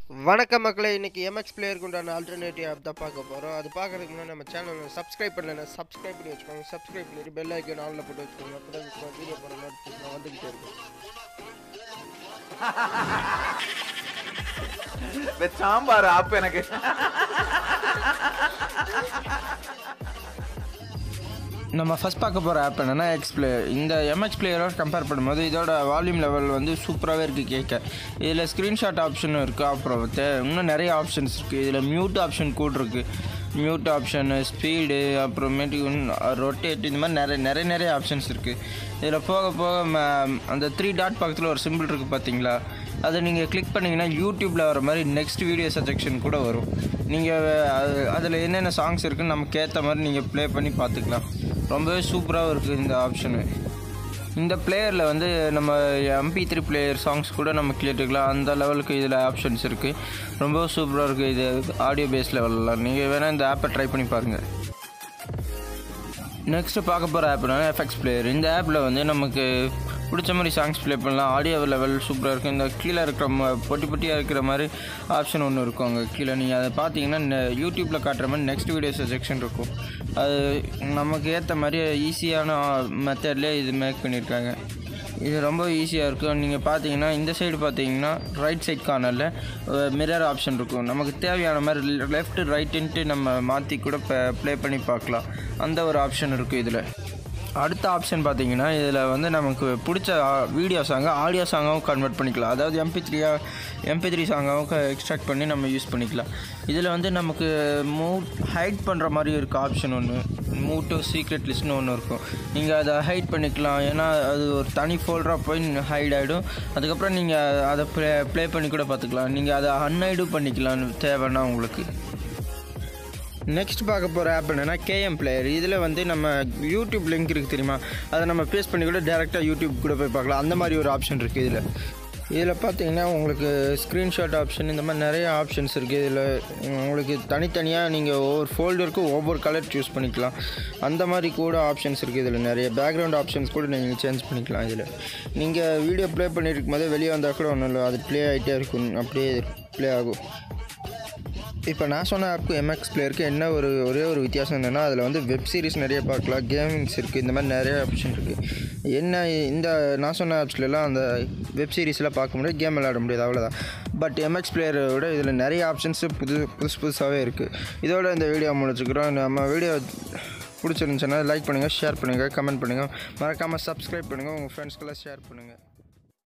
வணக்கம் மக்களே இன்னைக்கு எம்எக்ஸ் பிளேயருக்கு உண்டான ஆல்டர்னேட்டிவ் ஆப் தான் பார்க்க போகிறோம் அது பார்க்கறதுக்கு முன்னாடி நம்ம சேனலை சப்ஸ்கிரைப் பண்ணலைன்னா சப்ஸ்கிரைப் பண்ணி வச்சுக்கோங்க சப்ஸ்கிரைப் பண்ணிட்டு பெல் ஐக்கன் ஆனில் போட்டு வச்சுக்கோங்க அப்போ தான் வீடியோ போகிற நோட்டிஃபிகேஷன் வந்துக்கிட்டே இருக்கும் இந்த சாம்பார் ஆப் எனக்கு நம்ம ஃபஸ்ட் பார்க்க போகிற ஆப் என்னென்னா எக்ஸ் பிளேயர் இந்த எம்எக்ஸ் பிளேயரோட கம்பேர் பண்ணும்போது இதோட வால்யூம் லெவல் வந்து சூப்பராகவே இருக்குது கேட்க இதில் ஸ்க்ரீன்ஷாட் ஆப்ஷனும் இருக்குது அப்புறம் வந்து இன்னும் நிறைய ஆப்ஷன்ஸ் இருக்குது இதில் மியூட் ஆப்ஷன் கூட இருக்குது மியூட் ஆப்ஷனு ஸ்பீடு அப்புறமேட்டுக்கு ரொட்டேட் இந்த மாதிரி நிறைய நிறைய நிறைய ஆப்ஷன்ஸ் இருக்குது இதில் போக போக ம- அந்த த்ரீ டாட் பக்கத்தில் ஒரு சிம்பிள் இருக்குது பார்த்தீங்களா அதை நீங்கள் கிளிக் பண்ணிங்கன்னா யூடியூப்பில் வர மாதிரி நெக்ஸ்ட் வீடியோ சஜெக்ஷன் கூட வரும் நீங்கள் அதில் என்னென்ன சாங்ஸ் இருக்குன்னு நமக்கு ஏற்ற மாதிரி நீங்கள் ப்ளே பண்ணி பார்த்துக்கலாம் ரொம்பவே சூப்பராகவும் இருக்குது இந்த ஆப்ஷனு இந்த பிளேயரில் வந்து நம்ம எம்பி த்ரீ பிளேயர் சாங்ஸ் கூட நம்ம கேட்டுக்கலாம் அந்த லெவலுக்கு இதில் ஆப்ஷன்ஸ் இருக்குது ரொம்ப சூப்பராக இருக்குது இது ஆடியோ பேஸ் லெவலில் நீங்கள் வேணால் இந்த ஆப்பை ட்ரை பண்ணி பாருங்கள் நெக்ஸ்ட் பார்க்க போகிற ஆப்னா எஃப்எக்ஸ் பிளேயர் இந்த ஆப்பில் வந்து நமக்கு பிடிச்ச மாதிரி சாங்ஸ் ப்ளே பண்ணலாம் ஆடியோ லெவல் சூப்பராக இருக்கும் இந்த கீழே இருக்கிற ம- பொட்டி பொட்டியாக இருக்கிற மாதிரி ஆப்ஷன் ஒன்று இருக்கும் அங்கே கீழே நீங்கள் அதை பார்த்தீங்கன்னா யூடியூப்பில் காட்டுற மாதிரி நெக்ஸ்ட் வீடியோ செக்ஷன் இருக்கும் அது நமக்கு ஏற்ற மாதிரி ஈஸியான மெத்தட்லேயே இது மேக் பண்ணியிருக்காங்க இது ரொம்ப ஈஸியாக இருக்கும் நீங்கள் பார்த்தீங்கன்னா இந்த சைடு பார்த்தீங்கன்னா ரைட் சைட் கார்னரில் மிரர் ஆப்ஷன் இருக்கும் நமக்கு தேவையான மாதிரி லெஃப்ட் ரைட்டுன்ட்டு நம்ம மாற்றி கூட ப்ளே பண்ணி பார்க்கலாம் அந்த ஒரு ஆப்ஷன் இருக்குது இதில் அடுத்த ஆப்ஷன் பார்த்தீங்கன்னா இதில் வந்து நமக்கு பிடிச்ச வீடியோ சாங்கை ஆடியோ சாங்காகவும் கன்வெர்ட் பண்ணிக்கலாம் அதாவது எம்பி த்ரீயா எம்பி த்ரீ சாங்காகவும் எக்ஸ்ட்ராக்ட் பண்ணி நம்ம யூஸ் பண்ணிக்கலாம் இதில் வந்து நமக்கு மூட் ஹைட் பண்ணுற மாதிரி இருக்க ஆப்ஷன் ஒன்று மூவ் டு சீக்ரெட் லிஸ்ட்னு ஒன்று இருக்கும் நீங்கள் அதை ஹைட் பண்ணிக்கலாம் ஏன்னா அது ஒரு தனி ஃபோல்டராக போய் ஹைட் ஆகிடும் அதுக்கப்புறம் நீங்கள் அதை ப்ளே ப்ளே பண்ணி கூட பார்த்துக்கலாம் நீங்கள் அதை அன்ஹைடும் பண்ணிக்கலாம் தேவைன்னா உங்களுக்கு நெக்ஸ்ட் பார்க்க போகிற ஆப் என்னென்னா கேஎம் பிளேயர் இதில் வந்து நம்ம யூடியூப் லிங்க் இருக்குது தெரியுமா அதை நம்ம பேஸ்ட் பண்ணி கூட டேரெக்டாக யூடியூப் கூட போய் பார்க்கலாம் அந்த மாதிரி ஒரு ஆப்ஷன் இருக்குது இதில் இதில் பார்த்தீங்கன்னா உங்களுக்கு ஸ்க்ரீன்ஷாட் ஆப்ஷன் இந்த மாதிரி நிறைய ஆப்ஷன்ஸ் இருக்குது இதில் உங்களுக்கு தனித்தனியாக நீங்கள் ஒவ்வொரு ஃபோல்டருக்கும் ஒவ்வொரு கலர் சூஸ் பண்ணிக்கலாம் அந்த மாதிரி கூட ஆப்ஷன்ஸ் இருக்குது இதில் நிறைய பேக்ரவுண்ட் ஆப்ஷன்ஸ் கூட நீங்கள் சேஞ்ச் பண்ணிக்கலாம் இதில் நீங்கள் வீடியோ ப்ளே பண்ணியிருக்கும் போதே வெளியே வந்தால் கூட ஒன்றும் இல்லை அது ப்ளே ஆகிட்டே இருக்கும் அப்படியே ப்ளே ஆகும் இப்போ நான் சொன்ன ஆப்புக்கு எம்எக்ஸ் பிளேயருக்கு என்ன ஒரு ஒரே ஒரு வித்தியாசம் என்னென்னா அதில் வந்து வெப் சீரிஸ் நிறைய பார்க்கலாம் கேமிங்ஸ் இருக்குது இந்த மாதிரி நிறைய ஆப்ஷன் இருக்குது என்ன இந்த நான் சொன்ன ஆப்ஸ்லலாம் அந்த வெப் சீரிஸ்லாம் பார்க்க முடியாது கேம் விளையாட முடியாது அவ்வளோதான் பட் எம்எக்ஸ் பிளேயரை விட இதில் நிறைய ஆப்ஷன்ஸு புது புதுசு புதுசாகவே இருக்குது இதோட இந்த வீடியோ முடிச்சுக்கிறோம் நம்ம வீடியோ பிடிச்சிருந்துச்சுன்னா லைக் பண்ணுங்கள் ஷேர் பண்ணுங்கள் கமெண்ட் பண்ணுங்கள் மறக்காமல் சப்ஸ்கிரைப் பண்ணுங்கள் உங்கள் ஃப்ரெண்ட்ஸ்க்கெல்லாம் ஷேர் பண்ணுங்கள்